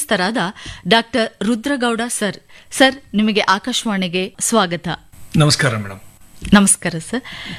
ಮುಖ್ಯಸ್ಥರಾದ doctor Rudragowda sir sir ನಿಮಗೆ ಆಕಾಶವಾಣಿಗೆ ಸ್ವಾಗತ ನಮಸ್ಕಾರ ಮೇಡಮ್ ನಮಸ್ಕಾರ ಸರ್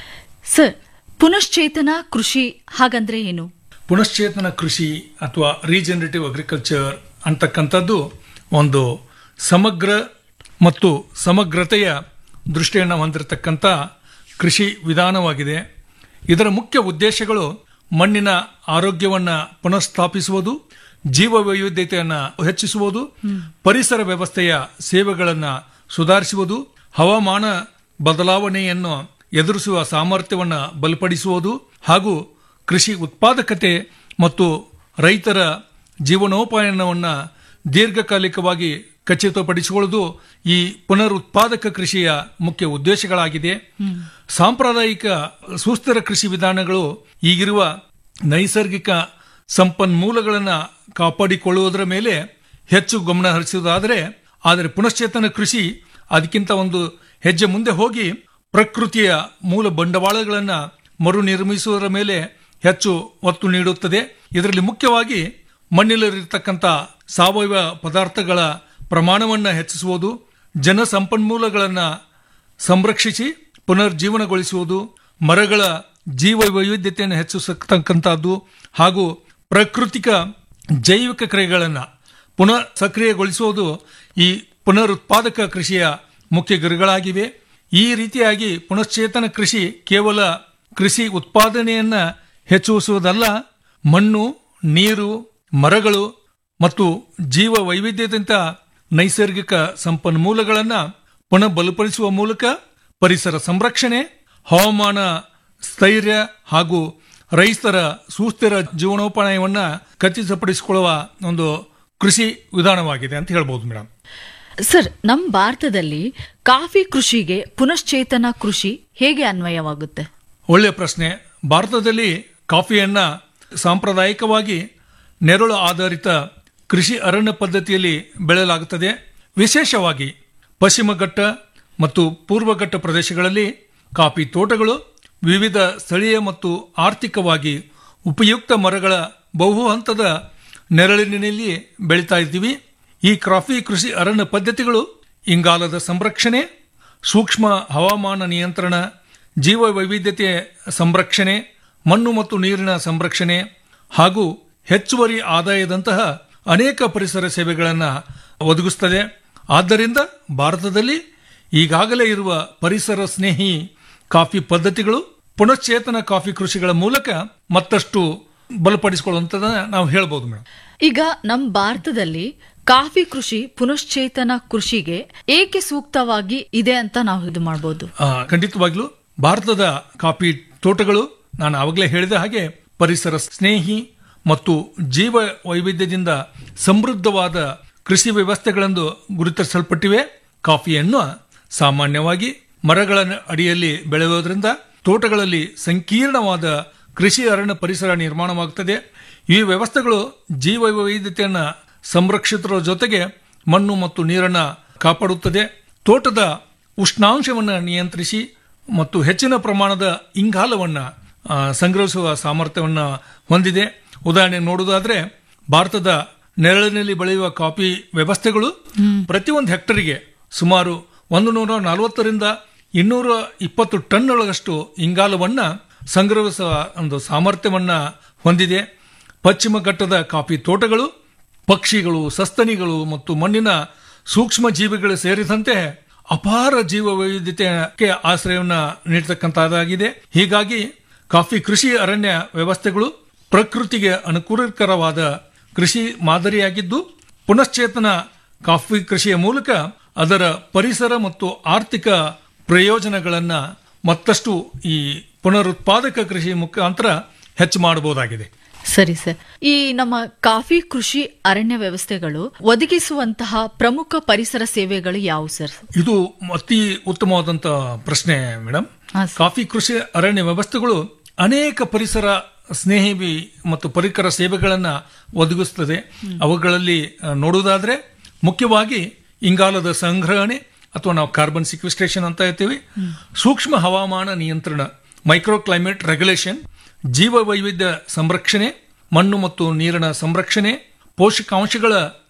ಸರ್ ಪುನಶ್ಚೇತನ ಕೃಷಿ ಹಾಗಂದ್ರೆ ಏನು ಪುನಶ್ಚೇತನ ಕೃಷಿ ಅಥವಾ ರೀಜನರೇಟಿವ್ ಅಗ್ರಿಕಲ್ಚರ್ ಅಂತಕ್ಕಂಥದ್ದು ಒಂದು ಸಮಗ್ರ ಮತ್ತು ಸಮಗ್ರತೆಯ ದೃಷ್ಟಿಯನ್ನು ಹೊಂದಿರತಕ್ಕಂಥ ಕೃಷಿ ವಿಧಾನವಾಗಿದೆ ಇದರ ಮುಖ್ಯ ಉದ್ದೇಶಗಳು ಮಣ್ಣಿನ ಆರೋಗ್ಯವನ್ನು ಪುನಃಸ್ಥಾಪಿಸುವುದು ಜೀವ ವೈವಿಧ್ಯತೆಯನ್ನು ಹೆಚ್ಚಿಸುವುದು ಪರಿಸರ ವ್ಯವಸ್ಥೆಯ ಸೇವೆಗಳನ್ನು ಸುಧಾರಿಸುವುದು ಹವಾಮಾನ ಬದಲಾವಣೆಯನ್ನು ಎದುರಿಸುವ ಸಾಮರ್ಥ್ಯವನ್ನು ಬಲಪಡಿಸುವುದು ಹಾಗೂ ಕೃಷಿ ಉತ್ಪಾದಕತೆ ಮತ್ತು ರೈತರ ಜೀವನೋಪಾಯನವನ್ನು ದೀರ್ಘಕಾಲಿಕವಾಗಿ ಖಚಿತಪಡಿಸಿಕೊಳ್ಳುವುದು ಈ ಪುನರುತ್ಪಾದಕ ಕೃಷಿಯ ಮುಖ್ಯ ಉದ್ದೇಶಗಳಾಗಿದೆ ಸಾಂಪ್ರದಾಯಿಕ ಸುಸ್ಥಿರ ಕೃಷಿ ವಿಧಾನಗಳು ಈಗಿರುವ ನೈಸರ್ಗಿಕ ಸಂಪನ್ಮೂಲಗಳನ್ನು ಕಾಪಾಡಿಕೊಳ್ಳುವುದರ ಮೇಲೆ ಹೆಚ್ಚು ಗಮನ ಹರಿಸುವುದಾದರೆ ಆದರೆ ಪುನಶ್ಚೇತನ ಕೃಷಿ ಅದಕ್ಕಿಂತ ಒಂದು ಹೆಜ್ಜೆ ಮುಂದೆ ಹೋಗಿ ಪ್ರಕೃತಿಯ ಮೂಲ ಬಂಡವಾಳಗಳನ್ನು ಮರು ನಿರ್ಮಿಸುವುದರ ಮೇಲೆ ಹೆಚ್ಚು ಒತ್ತು ನೀಡುತ್ತದೆ ಇದರಲ್ಲಿ ಮುಖ್ಯವಾಗಿ ಮಣ್ಣಿನಲ್ಲಿರತಕ್ಕಂಥ ಸಾವಯವ ಪದಾರ್ಥಗಳ ಪ್ರಮಾಣವನ್ನು ಹೆಚ್ಚಿಸುವುದು ಜನ ಸಂಪನ್ಮೂಲಗಳನ್ನು ಸಂರಕ್ಷಿಸಿ ಪುನರ್ಜೀವನಗೊಳಿಸುವುದು ಮರಗಳ ಜೀವ ವೈವಿಧ್ಯತೆಯನ್ನು ಹೆಚ್ಚಿಸತಕ್ಕಂಥದ್ದು ಹಾಗೂ ಪ್ರಾಕೃತಿಕ ಜೈವಿಕ ಕ್ರಿಯೆಗಳನ್ನು ಪುನಃ ಸಕ್ರಿಯಗೊಳಿಸುವುದು ಈ ಪುನರುತ್ಪಾದಕ ಕೃಷಿಯ ಮುಖ್ಯ ಗುರಿಗಳಾಗಿವೆ ಈ ರೀತಿಯಾಗಿ ಪುನಶ್ಚೇತನ ಕೃಷಿ ಕೇವಲ ಕೃಷಿ ಉತ್ಪಾದನೆಯನ್ನ ಹೆಚ್ಚಿಸುವುದಲ್ಲ ಮಣ್ಣು ನೀರು ಮರಗಳು ಮತ್ತು ಜೀವ ವೈವಿಧ್ಯದಂತ ನೈಸರ್ಗಿಕ ಸಂಪನ್ಮೂಲಗಳನ್ನು ಪುನಃ ಬಲಪಡಿಸುವ ಮೂಲಕ ಪರಿಸರ ಸಂರಕ್ಷಣೆ ಹವಾಮಾನ ಸ್ಥೈರ್ಯ ಹಾಗೂ ರೈತರ ಸುಸ್ಥಿರ ಜೀವನೋಪಾಯವನ್ನು ಖಚಿತಪಡಿಸಿಕೊಳ್ಳುವ ಒಂದು ಕೃಷಿ ವಿಧಾನವಾಗಿದೆ ಅಂತ ಹೇಳ್ಬೋದು ಮೇಡಮ್ ಸರ್ ನಮ್ಮ ಭಾರತದಲ್ಲಿ ಕಾಫಿ ಕೃಷಿಗೆ ಪುನಶ್ಚೇತನ ಕೃಷಿ ಹೇಗೆ ಅನ್ವಯವಾಗುತ್ತೆ ಒಳ್ಳೆಯ ಪ್ರಶ್ನೆ ಭಾರತದಲ್ಲಿ ಕಾಫಿಯನ್ನ ಸಾಂಪ್ರದಾಯಿಕವಾಗಿ ನೆರಳು ಆಧಾರಿತ ಕೃಷಿ ಅರಣ್ಯ ಪದ್ಧತಿಯಲ್ಲಿ ಬೆಳೆಯಲಾಗುತ್ತದೆ ವಿಶೇಷವಾಗಿ ಪಶ್ಚಿಮ ಘಟ್ಟ ಮತ್ತು ಪೂರ್ವ ಘಟ್ಟ ಪ್ರದೇಶಗಳಲ್ಲಿ ಕಾಫಿ ತೋಟಗಳು ವಿವಿಧ ಸ್ಥಳೀಯ ಮತ್ತು ಆರ್ಥಿಕವಾಗಿ ಉಪಯುಕ್ತ ಮರಗಳ ಬಹು ಹಂತದ ನೆರಳಿನಲ್ಲಿ ಬೆಳೀತಾ ಇದ್ದೀವಿ ಈ ಕಾಫಿ ಕೃಷಿ ಅರಣ್ಯ ಪದ್ಧತಿಗಳು ಇಂಗಾಲದ ಸಂರಕ್ಷಣೆ ಸೂಕ್ಷ್ಮ ಹವಾಮಾನ ನಿಯಂತ್ರಣ ಜೀವ ವೈವಿಧ್ಯತೆ ಸಂರಕ್ಷಣೆ ಮಣ್ಣು ಮತ್ತು ನೀರಿನ ಸಂರಕ್ಷಣೆ ಹಾಗೂ ಹೆಚ್ಚುವರಿ ಆದಾಯದಂತಹ ಅನೇಕ ಪರಿಸರ ಸೇವೆಗಳನ್ನು ಒದಗಿಸುತ್ತದೆ ಆದ್ದರಿಂದ ಭಾರತದಲ್ಲಿ ಈಗಾಗಲೇ ಇರುವ ಪರಿಸರ ಸ್ನೇಹಿ ಕಾಫಿ ಪದ್ಧತಿಗಳು ಪುನಶ್ಚೇತನ ಕಾಫಿ ಕೃಷಿಗಳ ಮೂಲಕ ಮತ್ತಷ್ಟು ಬಲಪಡಿಸಿಕೊಳ್ಳುವಂಥದ್ದನ್ನ ನಾವು ಹೇಳ್ಬೋದು ಮೇಡಮ್ ಈಗ ನಮ್ಮ ಭಾರತದಲ್ಲಿ ಕಾಫಿ ಕೃಷಿ ಪುನಶ್ಚೇತನ ಕೃಷಿಗೆ ಏಕೆ ಸೂಕ್ತವಾಗಿ ಇದೆ ಅಂತ ನಾವು ಇದು ಮಾಡಬಹುದು ಆ, ಖಂಡಿತವಾಗ್ಲೂ ಭಾರತದ ಕಾಫಿ ತೋಟಗಳು ನಾನು ಆವಾಗಲೇ ಹೇಳಿದ ಹಾಗೆ ಪರಿಸರ ಸ್ನೇಹಿ ಮತ್ತು ಜೀವ ವೈವಿಧ್ಯದಿಂದ ಸಮೃದ್ಧವಾದ ಕೃಷಿ ವ್ಯವಸ್ಥೆಗಳೆಂದು ಗುರುತಿಸಲ್ಪಟ್ಟಿವೆ ಕಾಫಿಯನ್ನು ಸಾಮಾನ್ಯವಾಗಿ ಮರಗಳ ಅಡಿಯಲ್ಲಿ ಬೆಳೆಯುವುದರಿಂದ ತೋಟಗಳಲ್ಲಿ ಸಂಕೀರ್ಣವಾದ ಕೃಷಿ ಅರಣ್ಯ ಪರಿಸರ ನಿರ್ಮಾಣವಾಗುತ್ತದೆ ಈ ವ್ಯವಸ್ಥೆಗಳು ಜೀವ ವೈವಿಧ್ಯತೆಯನ್ನು ಸಂರಕ್ಷಿತರ ಜೊತೆಗೆ ಮಣ್ಣು ಮತ್ತು ನೀರನ್ನು ಕಾಪಾಡುತ್ತದೆ ತೋಟದ ಉಷ್ಣಾಂಶವನ್ನು ನಿಯಂತ್ರಿಸಿ ಮತ್ತು ಹೆಚ್ಚಿನ ಪ್ರಮಾಣದ ಇಂಗಾಲವನ್ನು ಆ, ಸಂಗ್ರಹಿಸುವ ಸಾಮರ್ಥ್ಯವನ್ನು ಹೊಂದಿದೆ ಉದಾಹರಣೆ ನೋಡುವುದಾದ್ರೆ ಭಾರತದ ನೆರಳಿನಲ್ಲಿ ಬೆಳೆಯುವ ಕಾಫಿ ವ್ಯವಸ್ಥೆಗಳು ಪ್ರತಿಯೊಂದು ಹೆಕ್ಟರಿಗೆ ಸುಮಾರು ಒಂದು ನೂರ ನಲವತ್ತರಿಂದ ಇನ್ನೂರ ಇಪ್ಪತ್ತು ಟನ್ನೊಳಗಷ್ಟು ಇಂಗಾಲವನ್ನ ಸಂಗ್ರಹಿಸುವ ಒಂದು ಸಾಮರ್ಥ್ಯವನ್ನ ಹೊಂದಿದೆ ಪಶ್ಚಿಮ ಘಟ್ಟದ ಕಾಫಿ ತೋಟಗಳು ಪಕ್ಷಿಗಳು ಸಸ್ತನಿಗಳು ಮತ್ತು ಮಣ್ಣಿನ ಸೂಕ್ಷ್ಮ ಜೀವಿಗಳು ಸೇರಿದಂತೆ ಅಪಾರ ಜೀವ ವೈವಿಧ್ಯತೆಗೆ ಆಶ್ರಯವನ್ನ ನೀಡತಕ್ಕಂತಹದ್ದಾಗಿದೆ ಹೀಗಾಗಿ ಕಾಫಿ ಕೃಷಿ ಅರಣ್ಯ ವ್ಯವಸ್ಥೆಗಳು ಪ್ರಕೃತಿಗೆ ಅನುಕೂಲಕರವಾದ ಕೃಷಿ ಮಾದರಿಯಾಗಿದ್ದು ಪುನಶ್ಚೇತನ ಕಾಫಿ ಕೃಷಿಯ ಮೂಲಕ ಅದರ ಪರಿಸರ ಮತ್ತು ಆರ್ಥಿಕ ಪ್ರಯೋಜನಗಳನ್ನ ಮತ್ತಷ್ಟು ಈ ಪುನರುತ್ಪಾದಕ ಕೃಷಿ ಮುಖಾಂತರ ಹೆಚ್ಚು ಮಾಡಬಹುದಾಗಿದೆ ಸರಿ ಸರ್ ಈ ನಮ್ಮ ಕಾಫಿ ಕೃಷಿ ಅರಣ್ಯ ವ್ಯವಸ್ಥೆಗಳು ಒದಗಿಸುವಂತಹ ಪ್ರಮುಖ ಪರಿಸರ ಸೇವೆಗಳು ಯಾವುವು ಸರ್ ಇದು ಅತಿ ಉತ್ತಮವಾದಂತ ಪ್ರಶ್ನೆ ಮೇಡಮ್ ಹಾ, ಸರ್. ಕಾಫಿ ಕೃಷಿ ಅರಣ್ಯ ವ್ಯವಸ್ಥೆಗಳು ಅನೇಕ ಪರಿಸರ ಸ್ನೇಹಿ ಮತ್ತು ಪರಿಕರ ಸೇವೆಗಳನ್ನ ಒದಗಿಸುತ್ತದೆ ಅವುಗಳಲ್ಲಿ ಆ, ನೋಡುವುದಾದ್ರೆ ಮುಖ್ಯವಾಗಿ ಇಂಗಾಲದ ಸಂಗ್ರಹಣೆ ಅಥವಾ ನಾವು ಕಾರ್ಬನ್ ಸಿಕ್ವಿಸ್ಟ್ರೇಷನ್ ಅಂತ ಹೇಳ್ತೀವಿ ಸೂಕ್ಷ್ಮ ಹವಾಮಾನ ನಿಯಂತ್ರಣ ಮೈಕ್ರೋ ಕ್ಲೈಮೇಟ್ ರೆಗ್ಯುಲೇಷನ್ ಜೀವ ವೈವಿಧ್ಯ ಸಂರಕ್ಷಣೆ ಮಣ್ಣು ಮತ್ತು ನೀರಿನ ಸಂರಕ್ಷಣೆ ಪೋಷಕಾಂಶಗಳ